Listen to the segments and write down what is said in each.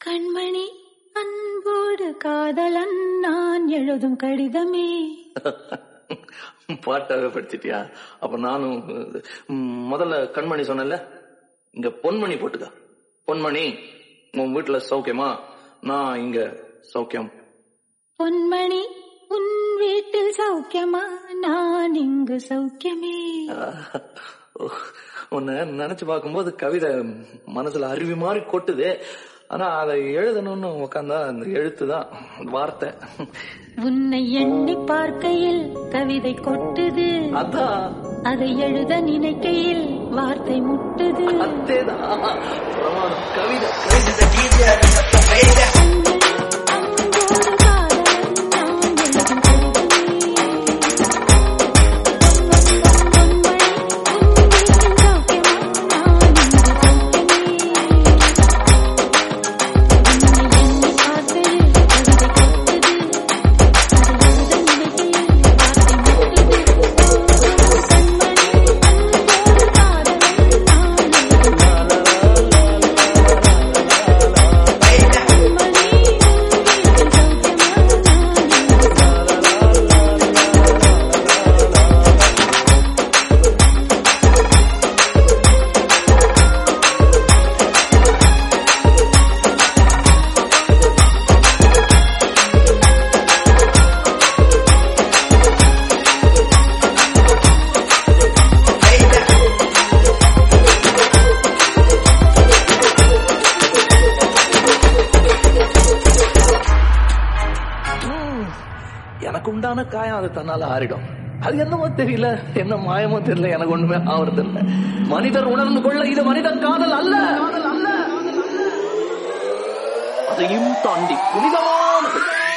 கண்மணி அன்போடு காதலன் நான் எழுதும் கடிதமே பாட்டாவே படிச்சிட்டியா அப்ப நானும் ம், முதல்ல கண்மணி சொன்னேன்ல இங்க பொன்மணி போட்டுக்க பொன்மணி உன் வீட்டுல சௌக்கியமா நான் இங்க சௌக்கியம் பொன்மணி உன் வீட்டில் சௌக்கியமா நான் இங்கு சௌக்கியமே உன்னை நினைச்சு பார்க்கும்போது கவிதை மனசுல அருவி மாதிரி கொட்டுது ஆனா அதை எழுதணும்னு உட்காந்தா அந்த எழுத்து தான் வார்த்தை உன்னை எண்ணி பார்க்கையில் கவிதை கொட்டுது அதான் அதை எழுத நினைக்கையில் வார்த்தை முட்டுது அதேதான் பிரமாதம் கவிதை அன்போடு காதலன் நான் எழுதும் கடிதமே. பொன்மணி உன் வீட்டில் சௌக்கியமா நான் இங்கு சௌக்கியமே உன்னை எண்ணி பார்க்கையில் கவிதை கொட்டுது அதை எழுத நினைக்கையில் வார்த்தை முட்டுது கண்மணி அன்போடு காதலன் நான் எழுதும் எனக்கு உண்டான காயம் அது தன்னால ஆறிடும் அது என்னமோ தெரியல என்ன மாயமோ தெரியல எனக்கு ஒண்ணுமே ஆவறது இல்ல மனிதர் உணர்ந்து கொள்ள இது மனிதன் காதல் அல்ல காதல் அல்ல அதையும் தாண்டி புனிதமானது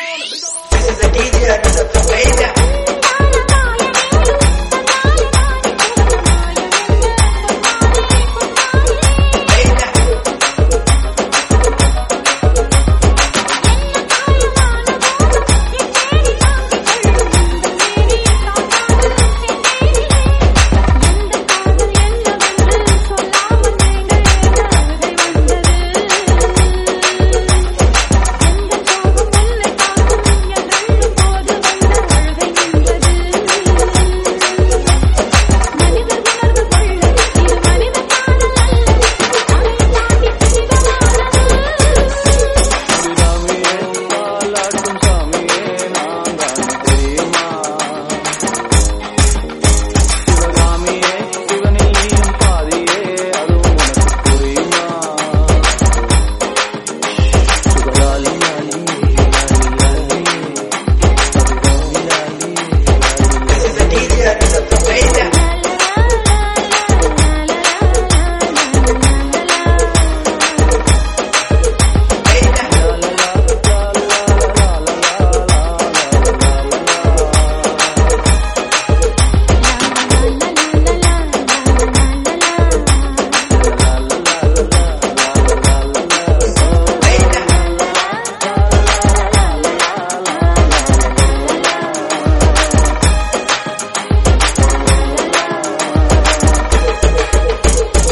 சாமியே, பாலாட்டும் சாமியே, நான் தானே தெரியுமா? சிவகாமியே, சிவனில் நீயும் பாதியே, அதுவும் உனக்கு புரியுமா? சுகலாலி லாலி, லாலி லாலி, சுகலாலி லாலி, லாலி லாலி.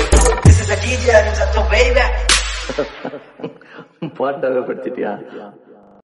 பாட்டாவே படிச்சிட்டியா